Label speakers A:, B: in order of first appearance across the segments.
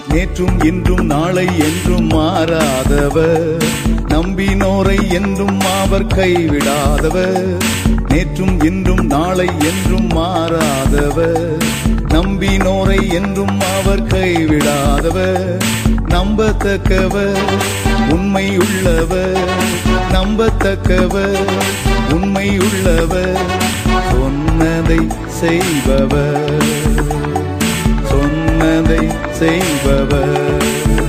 A: நேற்றும் இன்றும் நாளை என்றும் மாறாதவர் நம்பினோரை என்றும் அவர் கைவிடாதவர் நேற்றும் இன்றும் நாளை என்றும் மாறாதவர் நம்பினோரை என்றும் அவர் கைவிடாதவர் நம்பத்தக்கவர் உண்மை உள்ளவர் நம்பத்தக்கவர் உண்மை உள்ளவர் சொன்னதை செய்பவர் சொன்னதை செய்பவர்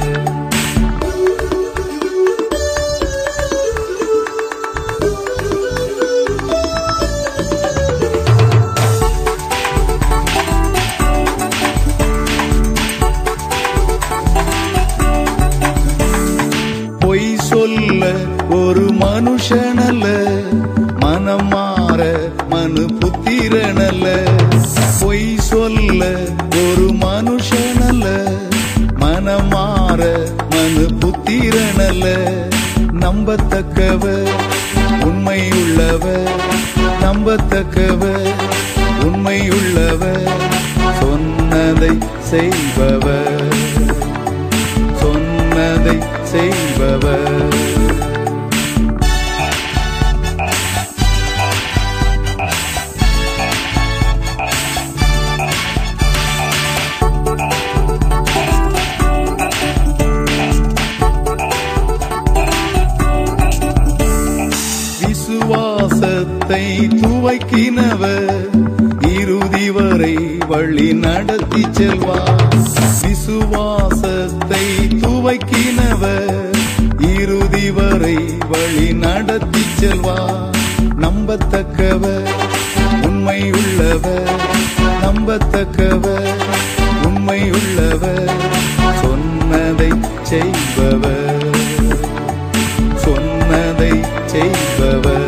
A: பொய் சொல்ல ஒரு மனுஷனல்ல மனம் மாற மனு புத்திரனல்ல பொய் சொல்ல ஒரு மனுஷனல்ல மனம் மாற மனு புத்திரனல்ல நம்பத்தக்கவர் உண்மை உள்ளவர் நம்பத்தக்கவர் உண்மை உள்ளவர் சொன்னதை செய்பவர் சொன்னதை செய்பவர் விசுவாசத்தை துவைக்கினவர் இறுதி வரை வழி நடத்தி செல்வார் விசுவாசத்தை துவைக்கினவர் இறுதி வரை வழி நடத்தி செல்வார் நம்பத்தக்கவர் உண்மை உள்ளவர் நம்பத்தக்கவர் உண்மை உள்ளவர் சொன்னதை செய்பவர் சொன்னதை செய்பவர்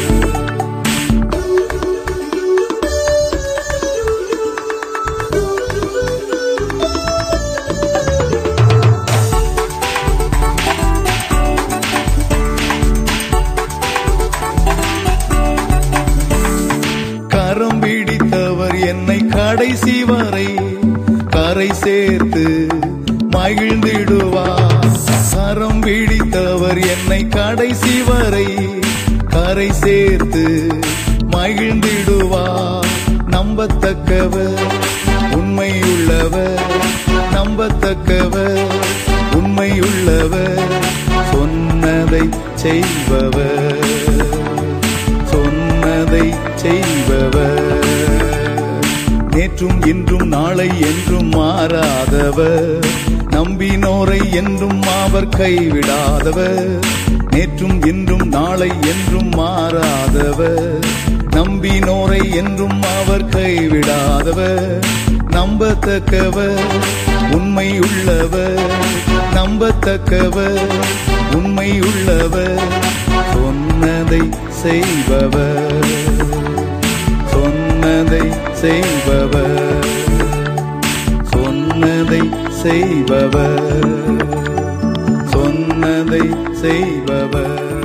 A: கரம் பிடித்தவர் என்னை கடைசி வரை கரை சேர்த்து மகிழ்ந்திடுவார் கரம் பிடித்தவர் என்னை கடைசி வரை கரை சேர்த்து மகிழ்ந்திடுவார் நம்பத்தக்கவர் உண்மை உள்ளவர் நம்பத்தக்கவர் உண்மை உள்ளவர் சொன்னதை செய்பவர் சொன்னதை செய்பவர் நேற்றும் இன்றும் நாளை என்றும் மாறாதவர் நம்பினோரை என்றும் அவர் கைவிடாதவர் நேற்றும் இன்றும் நாளை என்றும் மாறாதவர் நம்பினோரை என்றும் அவர் கைவிடாதவர் நம்பத்தக்கவர் உண்மை உள்ளவர் நம்பத்தக்கவர் உண்மை உள்ளவர் சொன்னதை செய்பவர் சொன்னதை செய்பவர் சொன்னதை செய்பவர் சொன்னதை செய்பவர்